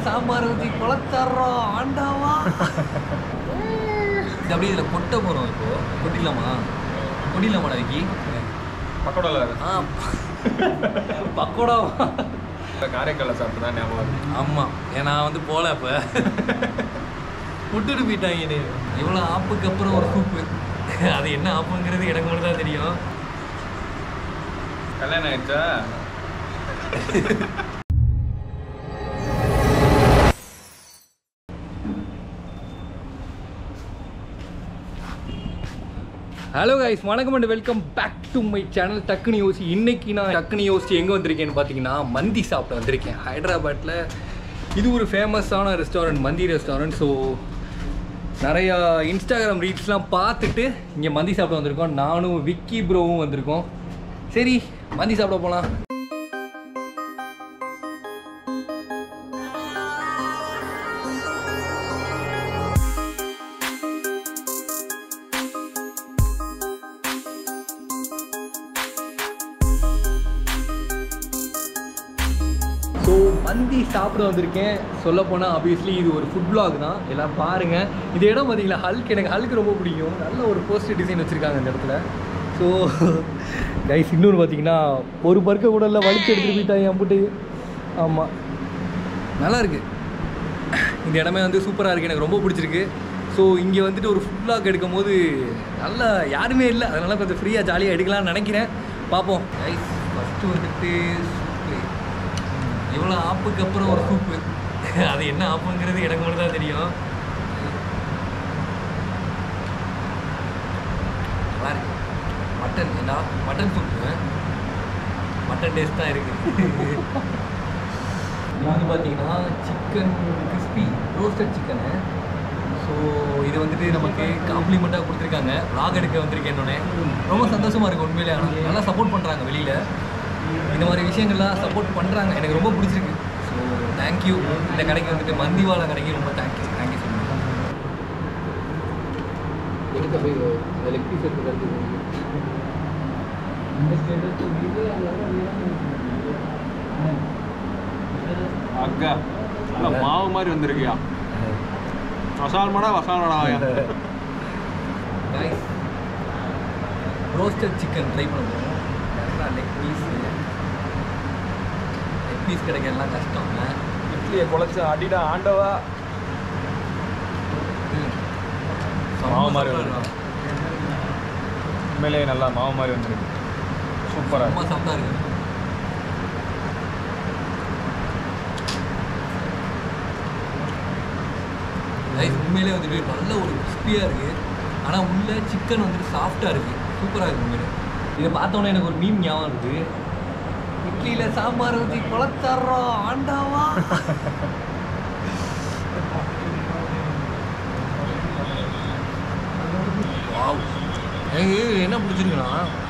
சாம்பார் ஊற்றி குழச்சாடுறோம் ஆண்டாவா இது அப்படியே இதில் கொட்ட போகிறோம் இப்போ கொட்டிடலாமா கொட்டிடலாமாடா விக்கி பக்கோடால ஆ பக்கோடாவா காரைக்காலில் சாப்பிட்டு தான் ஞாபகம் வருது ஆமாம் ஏன் நான் வந்து போகல அப்போ விட்டுட்டு போயிட்டாங்க நீ இவ்வளோ ஆப்புக்கு அப்புறம் ஒரு சூப்பு அது என்ன ஆப்புங்கிறது எனக்கு மட்டும் தான் தெரியும் கல்யாணம் ஆயிடுச்சா ஹலோ கைஸ் வணக்கம் and welcome back to my channel டக்குனு யோசி இன்னைக்கு நான் டக்குனு யோசிச்சு எங்கே வந்திருக்கேன்னு பார்த்தீங்கன்னா மந்தி சாப்பிட வந்திருக்கேன் ஹைதராபாத்தில் இது ஒரு ஃபேமஸான ரெஸ்டாரண்ட் மந்தி ரெஸ்டாரண்ட் ஸோ நிறையா இன்ஸ்டாகிராம் ரீல்ஸ்லாம் பார்த்துட்டு இங்கே மந்தி சாப்பிட வந்திருக்கோம் நானும் விக்கி ப்ரோவும் வந்திருக்கோம் சரி மந்தி சாப்பிட போகலாம் ஸோ மந்தி சாப்பிட வந்திருக்கேன் சொல்ல போனால் ஆப்வியஸ்லி இது ஒரு ஃபுட் vlog தான் எல்லாம் பாருங்கள் இது இடம் பார்த்தீங்களா ஹல்க் எனக்கு ஹல்க் ரொம்ப பிடிக்கும் நல்ல ஒரு போஸ்டர் டிசைன் வச்சுருக்காங்க இந்த இடத்துல ஸோ கைஸ் இன்னொரு பார்த்தீங்கன்னா ஒரு பர்க்க கூட இல்லை வலிச்சு எடுத்துகிட்டு போயிட்டாங்க அம்புட்டு ஆமாம் நல்லா இருக்கு இந்த இடமே வந்து சூப்பராக இருக்குது எனக்கு ரொம்ப பிடிச்சிருக்கு ஸோ இங்கே வந்துட்டு ஒரு ஃபுட் vlog எடுக்கும் போது நல்லா யாருமே இல்லை அதனால் கொஞ்சம் ஃப்ரீயாக ஜாலியாக எடுக்கலாம்னு நினைக்கிறேன் பார்ப்போம் கைஸ் ஃபஸ்ட்டு வந்துட்டு சூப்பு இவ்வளோ ஆப்புக்கு அப்புறம் ஒரு சூப்பு அது என்ன ஆப்புங்கிறது எனக்கு மட்டும் தான் தெரியும் நல்லா இருக்கு மட்டன் என்ன மட்டன் சூப்பு மட்டன் டேஸ்ட் தான் இருக்கு இது வந்து பார்த்தீங்கன்னா chicken crispy roasted chicken so இது வந்துட்டு நமக்கு காம்ப்ளிமெண்ட்டாக கொடுத்துருக்காங்க vlog எடுக்க வந்திருக்கேன் என்னோடனே ரொம்ப சந்தோஷமாக இருக்குது உண்மையிலே ஆனால் நல்லா சப்போர்ட் பண்ணுறாங்க வெளியில் இந்த மாதிரி விஷயங்கள்லாம் சப்போர்ட் பண்ணுறாங்க எனக்கு ரொம்ப பிடிச்சிருக்கு ஸோ தேங்க்யூ இந்த கடைக்கு வந்துட்டு மந்திவாள கடைக்கு ரொம்ப தேங்க்யூ தேங்க்யூ ஸோ மச் எடுக்க போய் லெக் பீஸ் எடுத்து அக்கா நல்லா மாவு மாதிரி வந்திருக்கியா மசால் மடா மசால் மடாயா கைஸ் ரோஸ்டட் சிக்கன் ட்ரை பண்ண போகிறோம் நல்லா லெக் பீஸ் லெக் பீஸ் கிடைக்கிறதுலாம் கஷ்டம் இட்லியை குழச்சி அடிடா ஆண்டவா மாவு மாதிரி வருது. உண்மையிலேயே நல்லா மாவு மாதிரி வந்திருக்கு சூப்பராக ரொம்ப சாப்பிட்டா இருக்கு ரைஸ் உண்மையிலே வந்துட்டு நல்ல ஒரு கிறிஸ்பியாக இருக்குது ஆனால் உள்ள சிக்கன் வந்துட்டு சாஃப்டாக இருக்குது சூப்பராக இருக்குது உண்மையிலே இதை பார்த்தோன்னே எனக்கு ஒரு மீன் ஞாபகம் இருக்குது இட்லியில் சாம்பார் ஊற்றி குழச்சாடுறோம் ஆண்டாவா வாவ் எனக்கு என்ன பிடிச்சிருக்குன்னா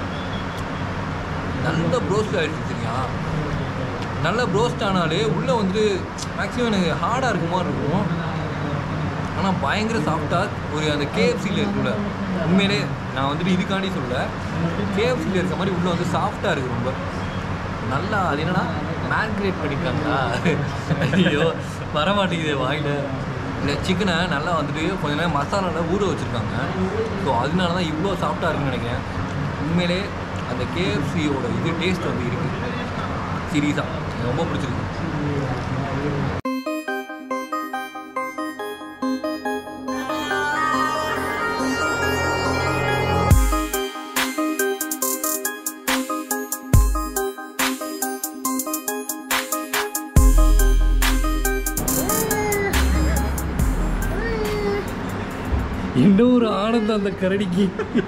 நல்ல ப்ரோஸ்ட் ஆகிடுச்சு சரியா நல்ல ப்ரோஸ்ட் ஆனாலே உள்ளே வந்துட்டு மேக்ஸிமம் எனக்கு ஹார்டாக இருக்க மாதிரி இருக்கும் ஆனால் பயங்கர சாஃப்டாக ஒரு அந்த கேஎஃப்சியில் இருக்குல்ல உண்மையிலே நான் வந்துட்டு இதுக்காண்டி சொல்ல கேஎஃப்சியில் இருக்க மாதிரி உள்ளே வந்து சாஃப்டாக இருக்குது ரொம்ப நல்லா அது என்னன்னா மேக்ரேட் பண்ணியிருக்காங்களா ஐயோ வரமாட்டேங்குது வாயில் இந்த சிக்கனை நல்லா வந்துட்டு கொஞ்ச நேரம் மசாலாவில் ஊற வச்சுருக்காங்க ஸோ அதனால தான் இவ்வளோ சாஃப்டாக இருக்குன்னு நினைக்கிறேன் உண்மையிலே அந்த கேஎஃப்சியோட இது டேஸ்ட் வந்து இருக்குது சீரியஸாக எனக்கு ரொம்ப பிடிச்சிருக்கு இன்னொரு ஆனந்தம் அந்த கரடிக்கு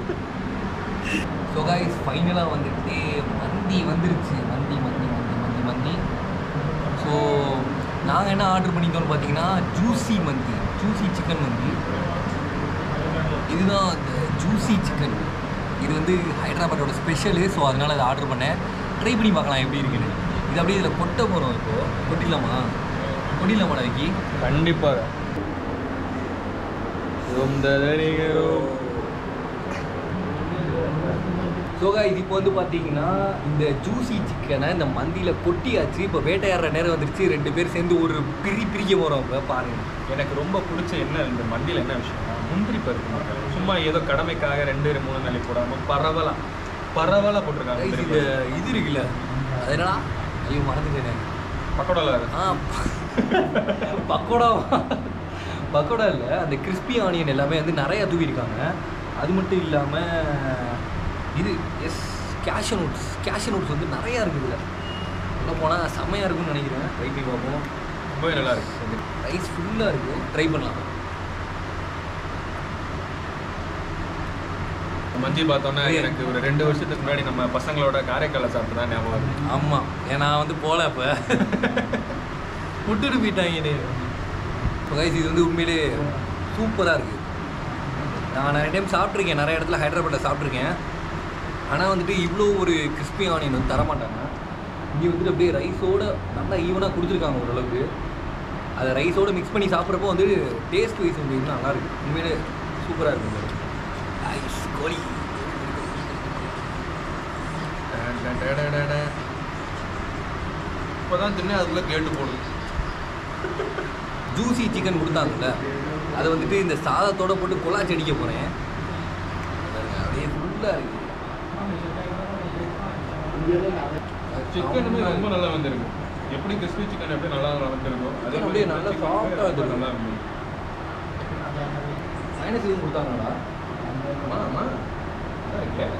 ஸோ கைஸ் ஃபைனலாக வந்துட்டு மந்தி வந்துருச்சு மந்தி மந்தி மந்தி மந்தி மந்தி ஸோ நாங்கள் என்ன ஆர்டர் பண்ணியிருந்தோம்னு பார்த்தீங்கன்னா ஜூசி மந்தி ஜூசி சிக்கன் மந்தி இதுதான் அந்த ஜூசி சிக்கன் இது வந்து ஹைதராபாத்தோட ஸ்பெஷலு ஸோ அதனால் அதை ஆர்டர் பண்ணேன் ட்ரை பண்ணி பார்க்கலாம் எப்படி இருக்குன்னு இது அப்படியே இதில் கொட்ட போகிறோம் இப்போது கொட்டிடலாமா கொட்டிடலாமாடா விக்கி கண்டிப்பாக ஸோ இது இப்போ வந்து பார்த்தீங்கன்னா இந்த ஜூசி சிக்கனை இந்த மந்தியில் கொட்டியாச்சு இப்போ வேட்டையாடுற நேரம் வந்துருச்சு ரெண்டு பேர் சேர்ந்து ஒரு பிரி பிரிக்க போகிறோம் இப்போ பாருங்க எனக்கு ரொம்ப பிடிச்ச என்ன இந்த மண்டியில் என்ன விஷயம்னா முந்திரி பருப்பு மக்கள் சும்மா ஏதோ கடமைக்காக ரெண்டு மூணு நாளைக்கு போடாம பரவலா பரவலா போட்டிருக்காங்க Guys, முந்திரி இந்த பருப்பு. இது இருக்குல்ல அது என்னடா ஐயோ மறந்துட்டேன் பக்கோடால இருக்கு. ஆ பக்கோடா பக்கோடா இல்லை அந்த கிறிஸ்பி ஆனியன் எல்லாமே வந்து நிறையா தூவிருக்காங்க அது மட்டும் இல்லாமல் இது எஸ் கேஷ் நோட்ஸ் கேஷ் நோட்ஸ் வந்து நிறையா இருக்குது இதில் உள்ள போனால் செம்மையாக இருக்கும்னு நினைக்கிறேன் ட்ரை பண்ணி பார்ப்போம் ரொம்பவே நல்லா இருக்கு ரைஸ் ஃபுல்லாக இருக்குது ட்ரை பண்ணலாம் மஞ்சி பார்த்தோன்னா ஏய். எனக்கு ஒரு ரெண்டு வருஷத்துக்கு முன்னாடி நம்ம பசங்களோட காரைக்கால சாப்பிட்டு தான் ஞாபகம் வருது. ஆமாம் ஏன்னா நான் வந்து போகல இப்போ விட்டுட்டு போயிட்டாங்க கைஸ் இது வந்து உண்மையிலே சூப்பராக இருக்குது நான் நிறைய டைம் சாப்பிட்ருக்கேன் நிறைய இடத்துல ஹைதராபாத்தில் சாப்பிட்ருக்கேன் ஆனால் வந்துட்டு இவ்வளோ ஒரு கிறிஸ்பி ஆனியன் வந்து தரமாட்டாங்க இங்கே வந்துட்டு அப்படியே ரைஸோட நல்லா ஈவனாக கொடுத்துருக்காங்க ஓரளவுக்கு அதை ரைஸோட மிக்ஸ் பண்ணி சாப்பிட்றப்போ வந்து டேஸ்ட் வைஸ் வந்து இன்னும் நல்லா இருக்கு உண்மையிலே சூப்பராக இருக்கும் ஐஸ் கோழி டன் டன் டன் டன் டன் டன். இப்பதான் தின்னு அதுக்குள்ள கேட்டு போடுது ஜூசி சிக்கன் கொடுத்தாங்கல்ல அதை வந்துட்டு இந்த சாதத்தோட போட்டு கொலாச்சி அடிக்க போகிறேன் அப்படியே ஃபுல்லாக இருக்கு சிக்கனுமே ரொம்ப நல்லா வந்திருக்கு எப்படி கிறிஸ்பி சிக்கன் எப்படி நல்லா வந்திருக்கோ Chicken அப்படியே நல்லா chicken soft ஆ வந்திருக்கு. நல்லா இருக்கு மைனஸ் எதுவும் கொடுத்தாங்களா ஆமா ஆமா நல்லா இருக்கே.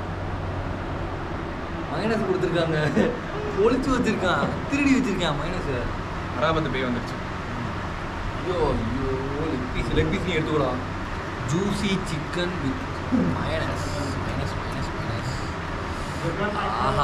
மைனஸ் கொடுத்துருக்காங்க ஒளிச்சு வச்சிருக்கான் திருடி வச்சிருக்கான் மைனஸ் அராபத்து பேய் வந்துருச்சு ஐயோ ஐயோ லெக் பீஸ் லெக் பீஸ் நீ எடுத்துக்கலாம் juicy chicken with minus minus minus minus ஆஹா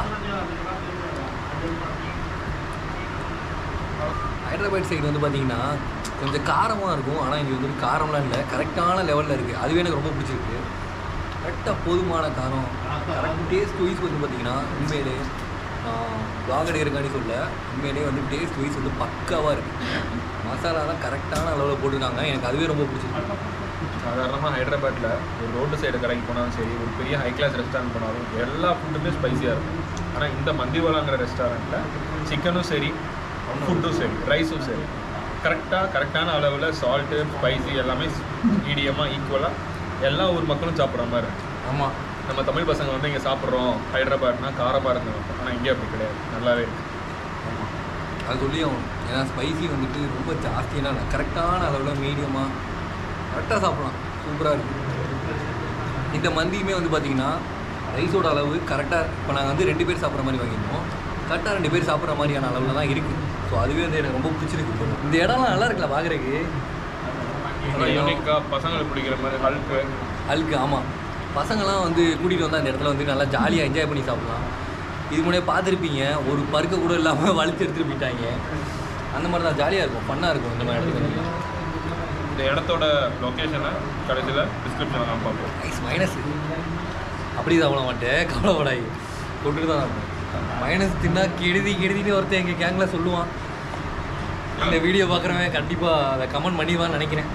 ஹைதராபாத் சைடு வந்து பார்த்தீங்கன்னா கொஞ்சம் காரமாக இருக்கும் ஆனால் இங்கே வந்து காரம்லாம் இல்லை கரெக்டான லெவலில் இருக்குது அதுவே எனக்கு ரொம்ப பிடிச்சிருக்கு கரெக்டாக போதுமான காரம் கரெக்ட் டேஸ்ட் வைஸ் வந்து பார்த்தீங்கன்னா உண்மையிலே ப்ளாக் எடுக்கிறக்காண்டி சொல்ல உண்மையிலே வந்து டேஸ்ட் வைஸ் வந்து பக்காவாக இருக்குது மசாலாலாம் கரெக்டான அளவில் போட்டிருக்காங்க எனக்கு அதுவே ரொம்ப பிடிச்சிருக்கு சாதாரணமாக ஹைதராபாத்தில் ஒரு ரோட்டு சைடு கடைக்கு போனாலும் சரி ஒரு பெரிய ஹை கிளாஸ் ரெஸ்டாரண்ட் போனாலும் எல்லா ஃபுட்டுமே ஸ்பைசியாக இருக்கும் ஆனால் இந்த மந்திவாலாங்கிற ரெஸ்டாரண்ட்டில் சிக்கனும் சரி ஃபுட்டும் சரி ரைஸும் சரி கரெக்டாக கரெக்டான அளவில் சால்ட்டு ஸ்பைசி எல்லாமே மீடியமாக ஈக்குவலாக எல்லா ஊர் மக்களும் சாப்பிட்ற மாதிரி இருக்கு ஆமாம் நம்ம தமிழ் பசங்க வந்து இங்கே சாப்பிட்றோம் ஹைதராபாத்னா காரமாக இருந்தோம் ஆனால் இங்கே அப்படி கிடையாது நல்லாவே இருக்கு ஆமாம் அது சொல்லி ஆகணும் ஏன்னா ஸ்பைசி வந்துட்டு ரொம்ப ஜாஸ்தியெல்லாம் இல்லை கரெக்டான அளவில் மீடியமாக கரெக்டாக சாப்பிடலாம் சூப்பராக இருக்குது இந்த மந்தியுமே வந்து பார்த்தீங்கன்னா ரைஸோட அளவு கரெக்டாக இப்போ நாங்கள் வந்து ரெண்டு பேர் சாப்பிட்ற மாதிரி வாங்கியிருந்தோம் கரெக்டாக ரெண்டு பேர் சாப்பிட்ற மாதிரியான அளவில் தான் இருக்குது ஸோ அதுவே வந்து எனக்கு ரொம்ப பிடிச்சிருக்கு இந்த இடம்லாம் நல்லா இருக்குல்ல பார்க்குறதுக்கு நல்லா யூனிக்காக பசங்களுக்கு பிடிக்கிற மாதிரி ஹல்க்கு அழுக்கு ஆமாம் பசங்களாம் வந்து கூட்டிகிட்டு வந்தால் அந்த இடத்துல வந்து நல்லா ஜாலியாக என்ஜாய் பண்ணி சாப்பிடலாம் இது முன்னாடியே பார்த்துருப்பீங்க ஒரு பருக்க கூட இல்லாமல் வலிச்சு எடுத்துகிட்டு போயிட்டாங்க அந்த மாதிரி தான் ஜாலியாக இருக்கும் ஃபன்னாக இருக்கும் இந்த மாதிரி இடத்துக்கு வந்து இந்த இடத்தோட லொக்கேஷனை கடைசியில் டிஸ்கிரிப்ஷனில் நான் பார்ப்போம் ஐஸ் மைனஸ் அப்படி சாப்பிட மாட்டேன் கவலைப்படாது கொண்டுட்டு தான் இருக்கும் மைனஸ் தின்னா கெடுதி கெடுதின்னு ஒருத்தன் எங்கள் கேங்கில் சொல்லுவான் இந்த வீடியோ பார்க்குறவன் கண்டிப்பாக அதை கமெண்ட் பண்ணிடுவான்னு நினைக்கிறேன்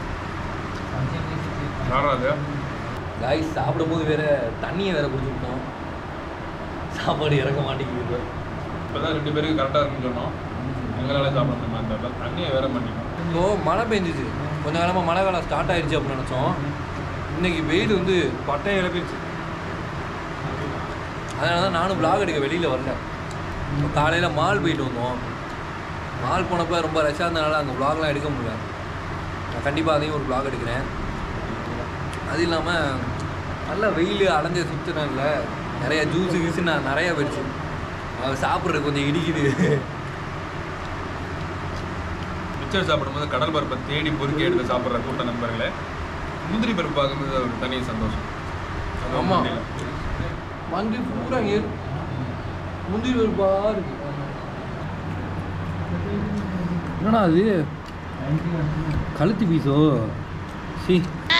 யாரா அது காய்ஸ் சாப்பிடும்போது வேற தண்ணியை வேற குடிச்சுக்கிட்டோம் சாப்பாடு இறக்க மாட்டேங்குது இப்போ தான் ரெண்டு பேருக்கு கரெக்டாக இருக்குன்னு சொன்னோம் எங்களால் சாப்பிட முடியுமா தெரியல தண்ணியை வேற பண்ணிட்டோம் இப்போ மழை பெஞ்சிச்சு கொஞ்ச காலமாக மழை காலம் ஸ்டார்ட் ஆயிடுச்சு அப்படின்னு நினச்சோம் இன்னைக்கு வெயில் வந்து பட்டையை இழப்பிடுச்சு அதனால தான் நானும் vlog எடுக்க வெளியில் வரல காலையில் மால் போயிட்டு வந்தோம் மால் போனப்போ ரொம்ப ரஷ்ஷாக இருந்தனால அங்கே vlogலாம் எடுக்க முடியல நான் கண்டிப்பாக அதையும் ஒரு vlog எடுக்கிறேன் அது இல்லாமல் நல்ல வெயில் அலைஞ்ச சுற்றுனல நிறையா ஜூஸு கீஸு நான் நிறையா போயிடுச்சு அது சாப்பிட்றது கொஞ்சம் இடிக்குது மிச்சர் சாப்பிடும்போது கடல் பருப்பை தேடி பொறுக்கி எடுத்து சாப்பிட்ற கூட்ட நண்பர்களே முந்திரி பருப்பு பார்க்கும்போது ஒரு தனி சந்தோஷம் அது ஆமா. முந்திரில. மந்தி பூரா ஏ முந்திரி பருப்பா இருக்கு என்னடா அது கழுத்து பீஸோ சி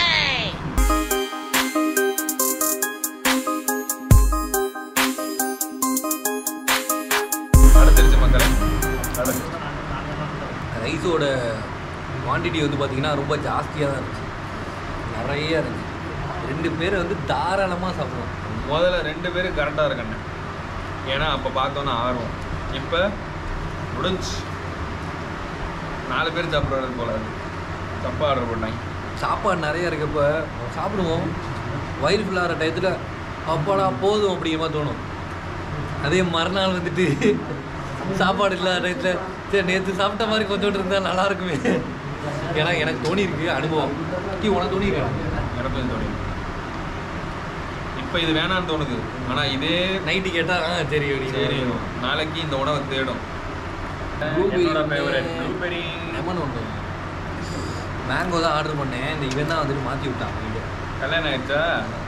அடுத்திருச்சு மக்களே அடுத்து ரைஸோட குவான்டிட்டி வந்து பார்த்தீங்கன்னா ரொம்ப ஜாஸ்தியாக தான் இருந்துச்சு நிறைய இருந்துச்சு ரெண்டு பேர் வந்து தாராளமாக சாப்பிடுவோம் முதல்ல ரெண்டு பேரும் கரெக்டாக இருக்கண்ணே ஏன்னா அப்போ பார்த்தோன்னா ஆர்வம் இப்போ முடிஞ்சு நாலு பேர் சாப்பிட்றது போல அது தப்பாக ஆர்டர் பண்ணாங்க சாப்பாடு நிறைய இருக்கப்ப சாப்பிடுவோம் வயிறு ஃபுல்லாகிற டயத்தில் அப்பாடா போதும் அப்படிங்கிற மாதிரி தோணும் அதே மறுநாள் வந்துட்டு சாப்பாடு இல்லாத டயத்தில் சரி நேற்று சாப்பிட்ட மாதிரி கொஞ்சோண்டு இருந்தால் நல்லா இருக்குமே ஏன்னா எனக்கு தோணி இருக்கு அனுபவம் டீ உனக்கு தோணி இருக்கா நிரப்பது தோணி இப்போ இது வேணான்னு தோணுது ஆனால் இதே நைட்டு கேட்டால் ஆ சரி சரி நாளைக்கு இந்த உணவை தேடும் Blueberry என்னோட வந்து- ஃபேவரட் ப்ளூபெரி லெமன் ஒன்று மேங்கோ தான் ஆர்டர் பண்ணேன் இந்த இவன் தான் வந்துட்டு மாற்றி விட்டான் வீடு கல்யாணம் ஆயிடுச்சா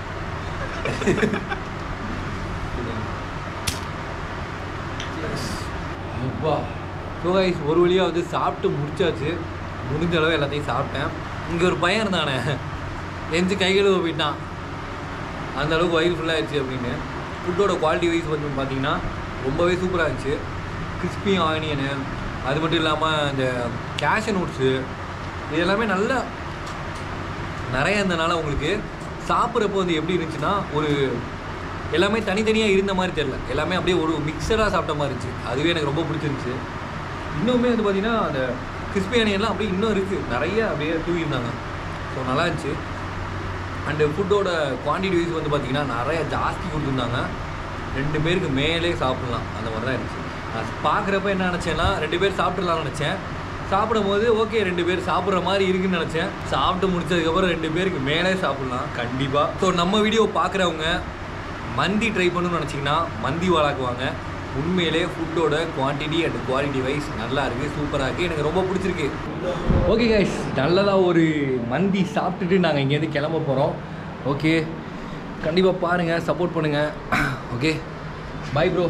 அப்பா ஸோ கைஸ் ஒரு வழியாக வந்து சாப்பிட்டு முடிச்சாச்சு முடிஞ்ச அளவு எல்லாத்தையும் சாப்பிட்டேன் இங்கே ஒரு பையன் இருந்தானே எந்த கை கழுவ போயிட்டான் அந்த அளவுக்கு வயிறு ஃபுல்லாகிடுச்சு அப்படின்னு ஃபுட்டோட குவாலிட்டி வைஸ் வந்து பார்த்தீங்கன்னா ரொம்பவே சூப்பராக இருந்துச்சு கிறிஸ்பி ஆனியனு அது மட்டும் இல்லாமல் இந்த கேஷ் நோட்ஸு இது எல்லாமே நல்லா நிறைய இருந்தனால உங்களுக்கு சாப்பிட்றப்போ வந்து எப்படி இருந்துச்சுன்னா ஒரு எல்லாமே தனித்தனியாக இருந்த மாதிரி தெரியல எல்லாமே அப்படியே ஒரு மிக்சராக சாப்பிட்ட மாதிரி இருந்துச்சு அதுவே எனக்கு ரொம்ப பிடிச்சிருந்துச்சு இன்னுமே வந்து பார்த்தீங்கன்னா அந்த கிறிஸ்பி ஆனியன்லாம் அப்படியே இன்னும் இருக்குது நிறைய அப்படியே தூக்கியிருந்தாங்க ஸோ நல்லா இருந்துச்சு அண்டு ஃபுட்டோட குவான்டிட்டி வைஸ் வந்து பார்த்தீங்கன்னா நிறைய ஜாஸ்தி கொடுத்துருந்தாங்க ரெண்டு பேருக்கு மேலே சாப்பிட்லாம் அந்த மாதிரி தான் இருந்துச்சு நான் பார்க்குறப்ப என்ன நினச்சேன்னா ரெண்டு பேர் சாப்பிட்றலாம்னு நினச்சேன் சாப்பிடும் போது ஓகே ரெண்டு பேர் சாப்பிட்ற மாதிரி இருக்குன்னு நினச்சேன் சாப்பிட்டு முடிச்சதுக்கப்புறம் ரெண்டு பேருக்கு மேலே சாப்பிட்லாம் கண்டிப்பாக ஸோ நம்ம வீடியோ பார்க்குறவங்க மந்தி ட்ரை பண்ணணும்னு நினச்சிங்கன்னா மந்தி வாழாக்கு வாங்க உண்மையிலே ஃபுட்டோட குவான்டிட்டி அண்ட் குவாலிட்டி வைஸ் நல்லா இருக்குது சூப்பராக இருக்குது எனக்கு ரொம்ப பிடிச்சிருக்கு ஓகே கைஸ் நல்லதாக ஒரு மந்தி சாப்பிட்டுட்டு நாங்கள் இங்கேருந்து கிளம்ப போகிறோம் ஓகே கண்டிப்பாக பாருங்கள் சப்போர்ட் பண்ணுங்கள் okay bye bro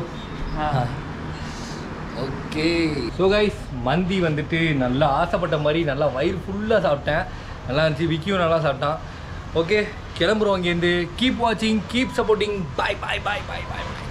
okay so guys மந்தி வந்துட்டு நல்லா ஆசைப்பட்ட மாதிரி நல்லா வயிறு ஃபுல்லாக சாப்பிட்டேன் நல்லா இருந்துச்சு விக்கியும் நல்லா சாப்பிட்டான் ஓகே கிளம்புறோம் இங்கேருந்து கீப் வாட்சிங் keep supporting bye bye bye bye by